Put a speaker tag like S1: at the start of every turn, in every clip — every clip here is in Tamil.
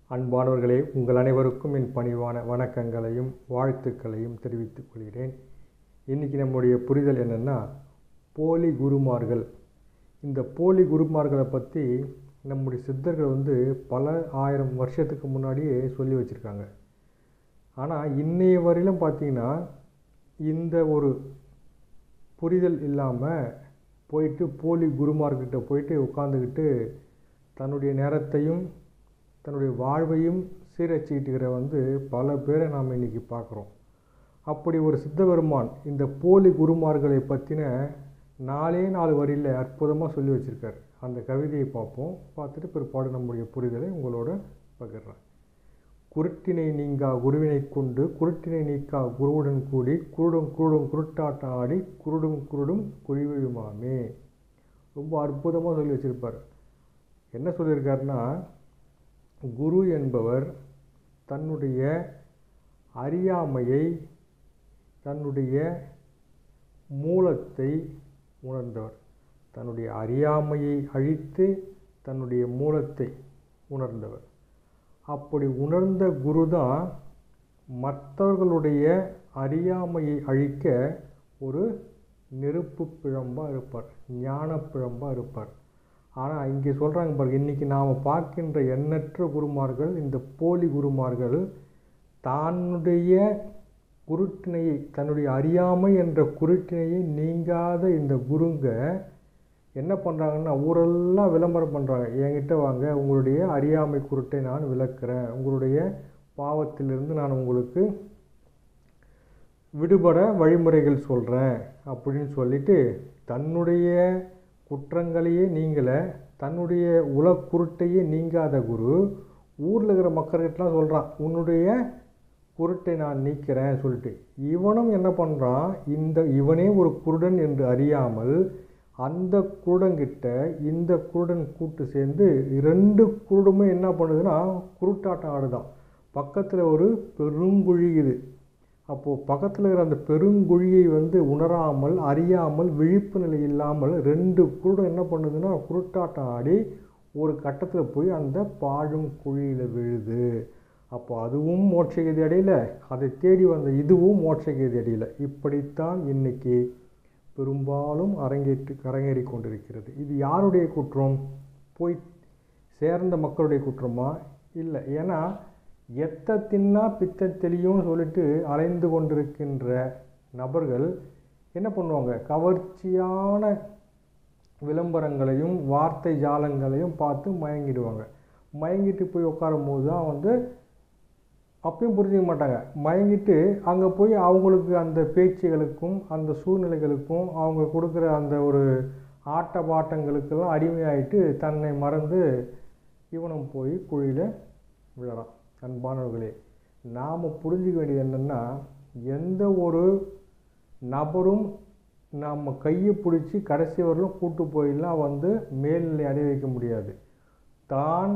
S1: அன்பானவர்களே உங்கள் அனைவருக்கும் என் பணிவான வணக்கங்களையும் வாழ்த்துக்களையும் தெரிவித்துக் கொள்கிறேன் இன்றைக்கி நம்முடைய புரிதல் என்னென்னா போலி குருமார்கள் இந்த போலி குருமார்களை பற்றி நம்முடைய சித்தர்கள் வந்து பல ஆயிரம் வருஷத்துக்கு முன்னாடியே சொல்லி வச்சுருக்காங்க ஆனால் இன்னைய வரையிலும் பார்த்தீங்கன்னா இந்த ஒரு புரிதல் இல்லாமல் போயிட்டு போலி குருமார்கிட்ட போயிட்டு உட்காந்துக்கிட்டு தன்னுடைய நேரத்தையும் தன்னுடைய வாழ்வையும் சீரழிச்சிக்கிட்டுக்கிற வந்து பல பேரை நாம் இன்றைக்கி பார்க்குறோம் அப்படி ஒரு சித்தபெருமான் இந்த போலி குருமார்களை பற்றின நாலே நாலு வரியில் அற்புதமாக சொல்லி வச்சுருக்கார் அந்த கவிதையை பார்ப்போம் பார்த்துட்டு பிற்பாடு நம்முடைய புரிதலை உங்களோட பகிர்றேன் குருட்டினை நீங்கா குருவினை கொண்டு குருட்டினை நீக்கா குருவுடன் கூடி குருடும் குருடும் குருட்டாட்டம் ஆடி குருடும் குருடும் குழிவிழுமாமே ரொம்ப அற்புதமாக சொல்லி வச்சுருப்பார் என்ன சொல்லியிருக்காருன்னா குரு என்பவர் தன்னுடைய அறியாமையை தன்னுடைய மூலத்தை உணர்ந்தவர் தன்னுடைய அறியாமையை அழித்து தன்னுடைய மூலத்தை உணர்ந்தவர் அப்படி உணர்ந்த குரு தான் மற்றவர்களுடைய அறியாமையை அழிக்க ஒரு நெருப்பு பிழம்பாக இருப்பார் ஞான பிழம்பாக இருப்பார் ஆனால் இங்கே சொல்கிறாங்க பாருங்க இன்றைக்கி நாம் பார்க்கின்ற எண்ணற்ற குருமார்கள் இந்த போலி குருமார்கள் தன்னுடைய குருட்டினையை தன்னுடைய அறியாமை என்ற குருட்டினையை நீங்காத இந்த குருங்க என்ன பண்ணுறாங்கன்னா ஊரெல்லாம் விளம்பரம் பண்ணுறாங்க என்கிட்ட வாங்க உங்களுடைய அறியாமை குருட்டை நான் விளக்குறேன் உங்களுடைய பாவத்திலிருந்து நான் உங்களுக்கு விடுபட வழிமுறைகள் சொல்கிறேன் அப்படின்னு சொல்லிட்டு தன்னுடைய குற்றங்களையே நீங்கள தன்னுடைய உலக்குருட்டையே நீங்காத குரு ஊரில் இருக்கிற மக்கள்கிட்டலாம் சொல்கிறான் உன்னுடைய குருட்டை நான் நீக்கிறேன் சொல்லிட்டு இவனும் என்ன பண்ணுறான் இந்த இவனே ஒரு குருடன் என்று அறியாமல் அந்த குருடங்கிட்ட இந்த குருடன் கூட்டு சேர்ந்து ரெண்டு குருடுமே என்ன பண்ணுதுன்னா குருட்டாட்டம் ஆடுதான் பக்கத்தில் ஒரு பெருங்குழி இது அப்போது பக்கத்தில் இருக்கிற அந்த பெருங்குழியை வந்து உணராமல் அறியாமல் விழிப்பு நிலை இல்லாமல் ரெண்டு குருடன் என்ன பண்ணுதுன்னா குருட்டாட்டம் ஆடி ஒரு கட்டத்தில் போய் அந்த பாழும் குழியில் விழுது அப்போ அதுவும் மோட்சகதி அடையல அதை தேடி வந்த இதுவும் மோட்சகதி அடையல இப்படித்தான் இன்னைக்கு பெரும்பாலும் அரங்கேற்று அரங்கேறி கொண்டிருக்கிறது இது யாருடைய குற்றம் போய் சேர்ந்த மக்களுடைய குற்றமா இல்லை ஏன்னா எத்த தின்னா பித்த தெளியும்னு சொல்லிட்டு அலைந்து கொண்டிருக்கின்ற நபர்கள் என்ன பண்ணுவாங்க கவர்ச்சியான விளம்பரங்களையும் வார்த்தை ஜாலங்களையும் பார்த்து மயங்கிடுவாங்க மயங்கிட்டு போய் உட்காரும் போது தான் வந்து அப்பயும் புரிஞ்சிக்க மாட்டாங்க மயங்கிட்டு அங்கே போய் அவங்களுக்கு அந்த பேச்சுகளுக்கும் அந்த சூழ்நிலைகளுக்கும் அவங்க கொடுக்குற அந்த ஒரு ஆட்ட பாட்டங்களுக்கெல்லாம் அடிமையாயிட்டு தன்னை மறந்து இவனும் போய் குழியில் விழறான் அன்பானவர்களே நாம் புரிஞ்சிக்க வேண்டியது என்னென்னா எந்த ஒரு நபரும் நம்ம கையை பிடிச்சி கடைசி வரலும் கூட்டு போயெல்லாம் வந்து மேல்நிலை அடைய வைக்க முடியாது தான்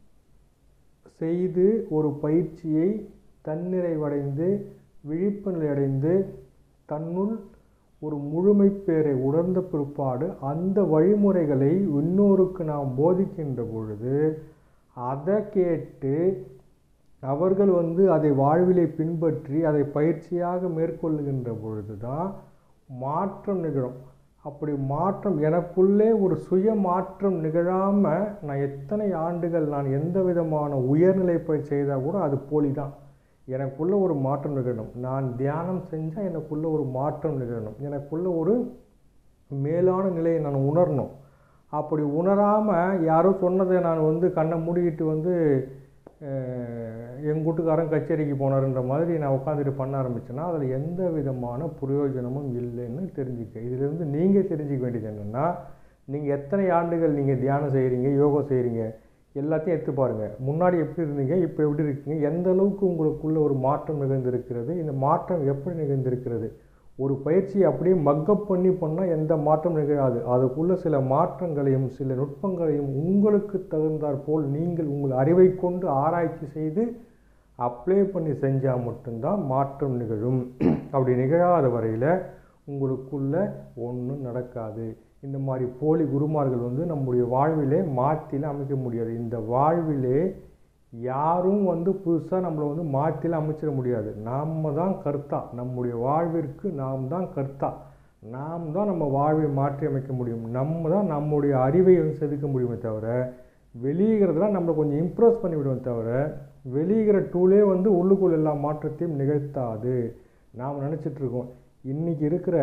S1: செய்து ஒரு பயிற்சியை தன்னிறைவடைந்து விழிப்பு நிலை அடைந்து தன்னுள் ஒரு முழுமை பேரை உணர்ந்த பிற்பாடு அந்த வழிமுறைகளை இன்னொருக்கு நாம் போதிக்கின்ற பொழுது அதை கேட்டு அவர்கள் வந்து அதை வாழ்விலை பின்பற்றி அதை பயிற்சியாக மேற்கொள்ளுகின்ற பொழுது தான் மாற்றம் நிகழும் அப்படி மாற்றம் எனக்குள்ளே ஒரு சுய மாற்றம் நிகழாமல் நான் எத்தனை ஆண்டுகள் நான் எந்த விதமான உயர்நிலை போய் செய்தால் கூட அது போலி தான் எனக்குள்ள ஒரு மாற்றம் நிகழணும் நான் தியானம் செஞ்சால் எனக்குள்ள ஒரு மாற்றம் நிகழணும் எனக்குள்ள ஒரு மேலான நிலையை நான் உணரணும் அப்படி உணராமல் யாரோ சொன்னதை நான் வந்து கண்ணை மூடிக்கிட்டு வந்து எங்கள் வீட்டுக்காரன் கச்சேரிக்கு போனார்ன்ற மாதிரி நான் உட்காந்துட்டு பண்ண ஆரம்பிச்சேன்னா அதில் எந்த விதமான பிரயோஜனமும் இல்லைன்னு தெரிஞ்சுக்க இதிலிருந்து நீங்கள் தெரிஞ்சுக்க வேண்டியது என்னென்னா நீங்கள் எத்தனை ஆண்டுகள் நீங்கள் தியானம் செய்கிறீங்க யோகா செய்கிறீங்க எல்லாத்தையும் எடுத்து பாருங்கள் முன்னாடி எப்படி இருந்தீங்க இப்போ எப்படி இருக்கீங்க எந்த அளவுக்கு உங்களுக்குள்ள ஒரு மாற்றம் நிகழ்ந்திருக்கிறது இந்த மாற்றம் எப்படி நிகழ்ந்திருக்கிறது ஒரு பயிற்சியை அப்படியே மக்கப் பண்ணி பண்ணால் எந்த மாற்றம் நிகழாது அதுக்குள்ள சில மாற்றங்களையும் சில நுட்பங்களையும் உங்களுக்கு தகுந்தாற் போல் நீங்கள் உங்கள் அறிவை கொண்டு ஆராய்ச்சி செய்து அப்ளை பண்ணி செஞ்சால் மட்டும்தான் மாற்றம் நிகழும் அப்படி நிகழாத வரையில் உங்களுக்குள்ள ஒன்றும் நடக்காது இந்த மாதிரி போலி குருமார்கள் வந்து நம்முடைய வாழ்விலே மாற்றில அமைக்க முடியாது இந்த வாழ்விலே யாரும் வந்து புதுசாக நம்மளை வந்து மாற்றிலாம் அமைச்சிட முடியாது நாம் தான் கர்த்தா நம்முடைய வாழ்விற்கு நாம் தான் கர்த்தா நாம் தான் நம்ம வாழ்வை மாற்றி அமைக்க முடியும் நம்ம தான் நம்முடைய அறிவை வந்து செதுக்க முடியுமே தவிர வெளியிகிறதெல்லாம் நம்மளை கொஞ்சம் இம்ப்ரெஸ் பண்ணி விடுவோம் தவிர வெளியிகிற டூலே வந்து உள்ளுக்குள் எல்லா மாற்றத்தையும் நிகழ்த்தாது நாம் நினச்சிட்ருக்கோம் இன்றைக்கி இருக்கிற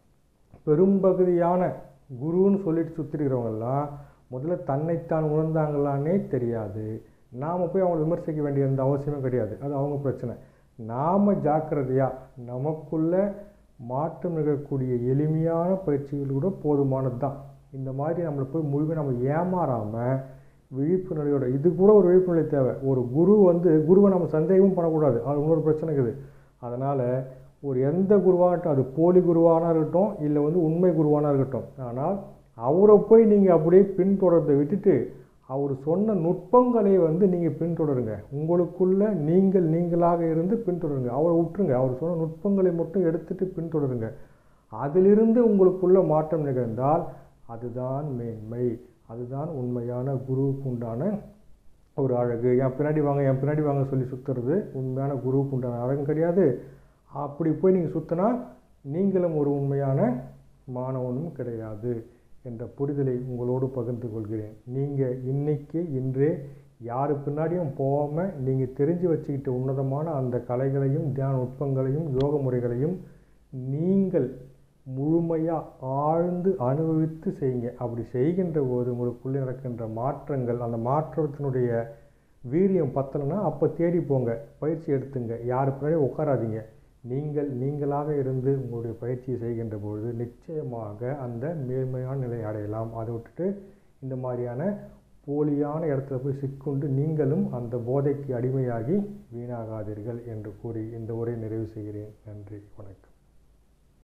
S1: பெரும்பகுதியான குருன்னு சொல்லிட்டு சுற்றிருக்கிறவங்கெல்லாம் முதல்ல தன்னைத்தான் உணர்ந்தாங்களான்னே தெரியாது நாம் போய் அவங்களை விமர்சிக்க வேண்டிய எந்த அவசியமும் கிடையாது அது அவங்க பிரச்சனை நாம் ஜாக்கிரதையாக நமக்குள்ள மாற்றம் நிகழக்கூடிய எளிமையான பயிற்சிகள் கூட போதுமானது தான் இந்த மாதிரி நம்மளை போய் முழுமையாக நம்ம ஏமாறாமல் விழிப்புணர்வோட இது கூட ஒரு விழிப்புணர்வு தேவை ஒரு குரு வந்து குருவை நம்ம சந்தேகமும் பண்ணக்கூடாது அது இன்னொரு பிரச்சனை இருக்குது அதனால் ஒரு எந்த குருவாகட்டும் அது போலி குருவானா இருக்கட்டும் இல்லை வந்து உண்மை குருவானா இருக்கட்டும் ஆனால் அவரை போய் நீங்கள் அப்படியே பின்தொடர்றதை விட்டுட்டு அவர் சொன்ன நுட்பங்களை வந்து நீங்கள் பின்தொடருங்க உங்களுக்குள்ள நீங்கள் நீங்களாக இருந்து பின்தொடருங்க அவரை விட்டுருங்க அவர் சொன்ன நுட்பங்களை மட்டும் எடுத்துட்டு பின்தொடருங்க அதிலிருந்து உங்களுக்குள்ள மாற்றம் நிகழ்ந்தால் அதுதான் மேன்மை அதுதான் உண்மையான குருவுக்கு உண்டான ஒரு அழகு என் பின்னாடி வாங்க என் பின்னாடி வாங்க சொல்லி சுற்றுறது உண்மையான குருவுக்கு உண்டான அழகு கிடையாது அப்படி போய் நீங்கள் சுற்றினா நீங்களும் ஒரு உண்மையான மாணவனும் கிடையாது என்ற புரிதலை உங்களோடு பகிர்ந்து கொள்கிறேன் நீங்கள் இன்னைக்கு இன்றே யாரு பின்னாடியும் போகாமல் நீங்கள் தெரிஞ்சு வச்சுக்கிட்ட உன்னதமான அந்த கலைகளையும் தியான நுட்பங்களையும் யோக முறைகளையும் நீங்கள் முழுமையாக ஆழ்ந்து அனுபவித்து செய்யுங்க அப்படி செய்கின்ற போது உங்களுக்குள்ளே நடக்கின்ற மாற்றங்கள் அந்த மாற்றத்தினுடைய வீரியம் பத்தலைன்னா அப்போ தேடி போங்க பயிற்சி எடுத்துங்க யாரு பின்னாடி உட்காராதீங்க நீங்கள் நீங்களாக இருந்து உங்களுடைய பயிற்சியை செய்கின்ற பொழுது நிச்சயமாக அந்த மேன்மையான நிலை அடையலாம் அதை விட்டுட்டு இந்த மாதிரியான போலியான இடத்துல போய் சிக்குண்டு நீங்களும் அந்த போதைக்கு அடிமையாகி வீணாகாதீர்கள் என்று கூறி இந்த உரை நிறைவு செய்கிறேன் நன்றி வணக்கம்